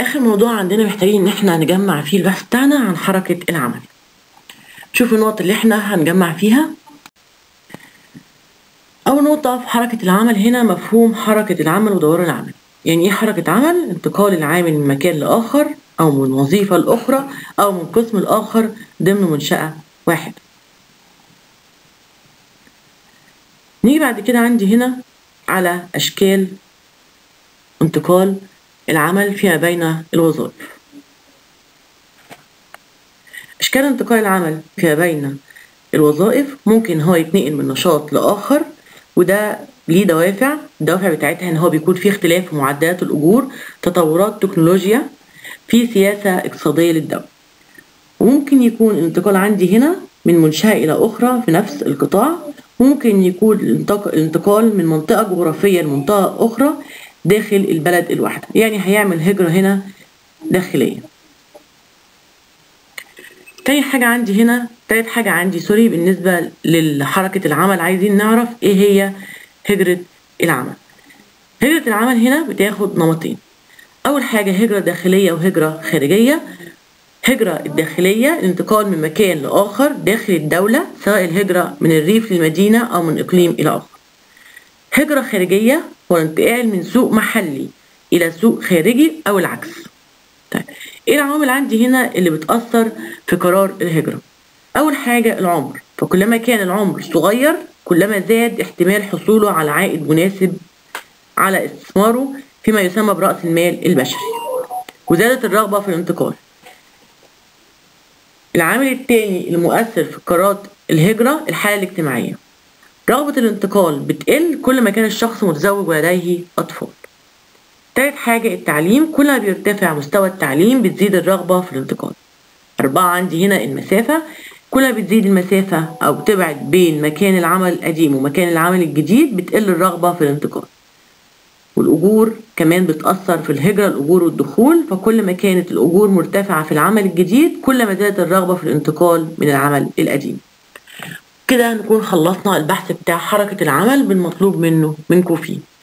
آخر موضوع عندنا محتاجين إن احنا نجمع فيه البحث بتاعنا عن حركة العمل شوف النقط اللي احنا هنجمع فيها أول نقطة في حركة العمل هنا مفهوم حركة العمل ودوران العمل يعني إيه حركة عمل؟ انتقال العامل من مكان لآخر أو من وظيفة لأخرى أو من قسم لآخر ضمن منشأة واحدة نيجي بعد كده عندي هنا على أشكال انتقال العمل فيما بين الوظائف أشكال انتقال العمل فيما بين الوظائف ممكن هو يتنقل من نشاط لآخر وده ليه دوافع الدوافع بتاعتها ان هو بيكون في اختلاف في معدلات الأجور تطورات تكنولوجيا في سياسة اقتصادية للدولة وممكن يكون الانتقال عندي هنا من منشأة إلى أخرى في نفس القطاع ممكن يكون الانتقال من منطقة جغرافية لمنطقة أخرى داخل البلد الواحدة يعني هيعمل هجرة هنا داخلية تاني حاجة عندي هنا تالت حاجة عندي سوري بالنسبة لحركة العمل عايزين نعرف ايه هي هجرة العمل هجرة العمل هنا بتاخد نمطين أول حاجة هجرة داخلية وهجرة خارجية هجرة الداخلية الانتقال من مكان لآخر داخل الدولة سواء الهجرة من الريف للمدينة أو من إقليم إلى آخر هجرة خارجية هو الانتقال من سوق محلي إلى سوق خارجي أو العكس طيب إيه العوامل عندي هنا اللي بتأثر في قرار الهجرة أول حاجة العمر فكلما كان العمر صغير كلما زاد احتمال حصوله على عائد مناسب على استثماره فيما يسمى برأس المال البشري وزادت الرغبة في الانتقال العامل التاني المؤثر في قرارات الهجرة الحالة الاجتماعية رغبة الانتقال بتقل كل ما كان الشخص متزوج ولديه أطفال تالت حاجة التعليم كل ما بيرتفع مستوى التعليم بتزيد الرغبة في الانتقال أربعة عندي هنا المسافة كل ما بتزيد المسافة أو بتبعد بين مكان العمل القديم ومكان العمل الجديد بتقل الرغبة في الانتقال والأجور كمان بتأثر في الهجرة الأجور والدخول فكل ما كانت الأجور مرتفعة في العمل الجديد كل ما زادت الرغبة في الانتقال من العمل القديم كده نكون خلصنا البحث بتاع حركة العمل بالمطلوب منه منكم فيه